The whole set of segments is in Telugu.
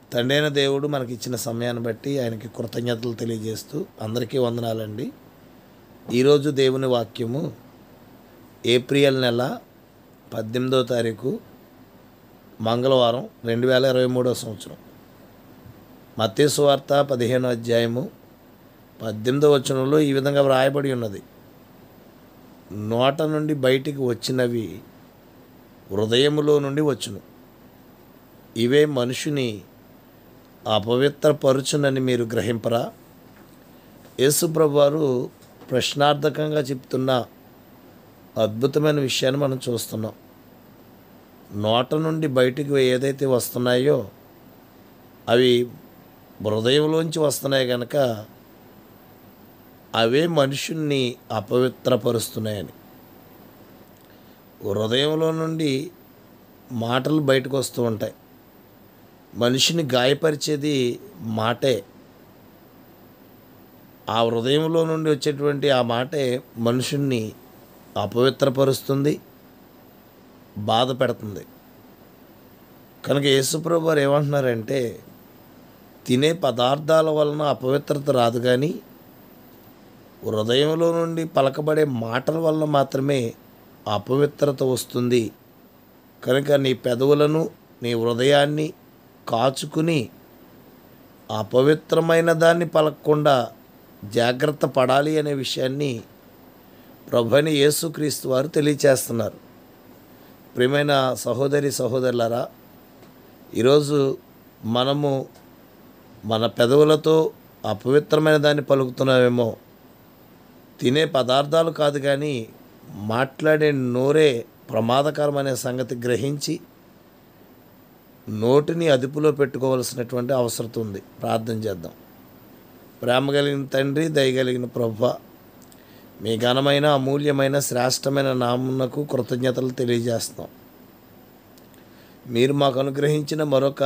తండ్రైన దేవుడు మనకి ఇచ్చిన సమయాన్ని బట్టి ఆయనకి కృతజ్ఞతలు తెలియజేస్తూ అందరికీ వందనాలండి ఈరోజు దేవుని వాక్యము ఏప్రిల్ నెల పద్దెనిమిదో తారీఖు మంగళవారం రెండు వేల ఇరవై మూడో సంవత్సరం మత్తేసు వార్త పదిహేనో అధ్యాయము పద్దెనిమిదో వచనంలో ఈ విధంగా వ్రాయబడి ఉన్నది నోట నుండి బయటికి వచ్చినవి హృదయములో నుండి వచ్చును ఇవే మనుషుని అపవిత్రపరుచునని మీరు గ్రహింపరా యేసుప్రభు వారు ప్రశ్నార్థకంగా చెప్తున్న అద్భుతమైన విషయాన్ని మనం చూస్తున్నాం నోట నుండి బయటికి ఏదైతే వస్తున్నాయో అవి హృదయంలోంచి వస్తున్నాయి కనుక అవే మనుషుల్ని అపవిత్రపరుస్తున్నాయని హృదయంలో నుండి మాటలు బయటకు వస్తూ ఉంటాయి మనిషిని గాయపరిచేది మాటే ఆ హృదయంలో నుండి వచ్చేటువంటి ఆ మాటే మనుషుణ్ణి అపవిత్రపరుస్తుంది బాధ పెడుతుంది కనుక యేసుప్రభు వారు ఏమంటున్నారంటే తినే పదార్థాల వలన అపవిత్రత రాదు కానీ హృదయంలో నుండి పలకబడే మాటల వల్ల మాత్రమే అపవిత్రత వస్తుంది కనుక నీ పెదవులను నీ హృదయాన్ని కాచుకుని అపవిత్రమైన దాన్ని పలకకుండా జాగ్రత్త పడాలి అనే విషయాన్ని ప్రభుని యేసుక్రీస్తు వారు తెలియచేస్తున్నారు ప్రియమైన సహోదరి సహోదరులారా ఈరోజు మనము మన పెదవులతో అపవిత్రమైన దాన్ని పలుకుతున్నామేమో తినే పదార్థాలు కాదు కానీ మాట్లాడే నోరే ప్రమాదకరమనే సంగతి గ్రహించి నోటిని అదుపులో పెట్టుకోవలసినటువంటి అవసరం ఉంది ప్రార్థన చేద్దాం ప్రేమ కలిగిన తండ్రి దయగలిగిన ప్రభ మీ ఘనమైన అమూల్యమైన శ్రేష్టమైన నామునకు కృతజ్ఞతలు తెలియజేస్తాం మీరు మాకు అనుగ్రహించిన మరొక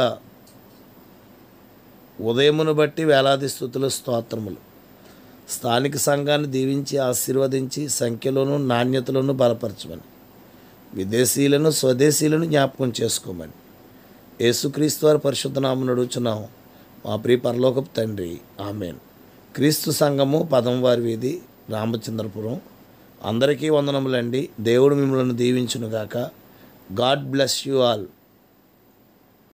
ఉదయమును బట్టి వేలాది స్థుతులు స్తోత్రములు స్థానిక సంఘాన్ని దీవించి ఆశీర్వదించి సంఖ్యలోను నాణ్యతలోను బలపరచమని విదేశీయులను స్వదేశీయులను జ్ఞాపకం చేసుకోమని యేసుక్రీస్తు వారి పరిశుద్ధ నామం నడుచున్నాం మా ప్రియ పరలోకపు తండ్రి ఆమెన్ క్రీస్తు సంఘము పదం వారి వీధి రామచంద్రపురం అందరికీ వందనములండి దేవుడు మిమ్మల్ని దీవించునుగాక గాడ్ బ్లెస్ యూ ఆల్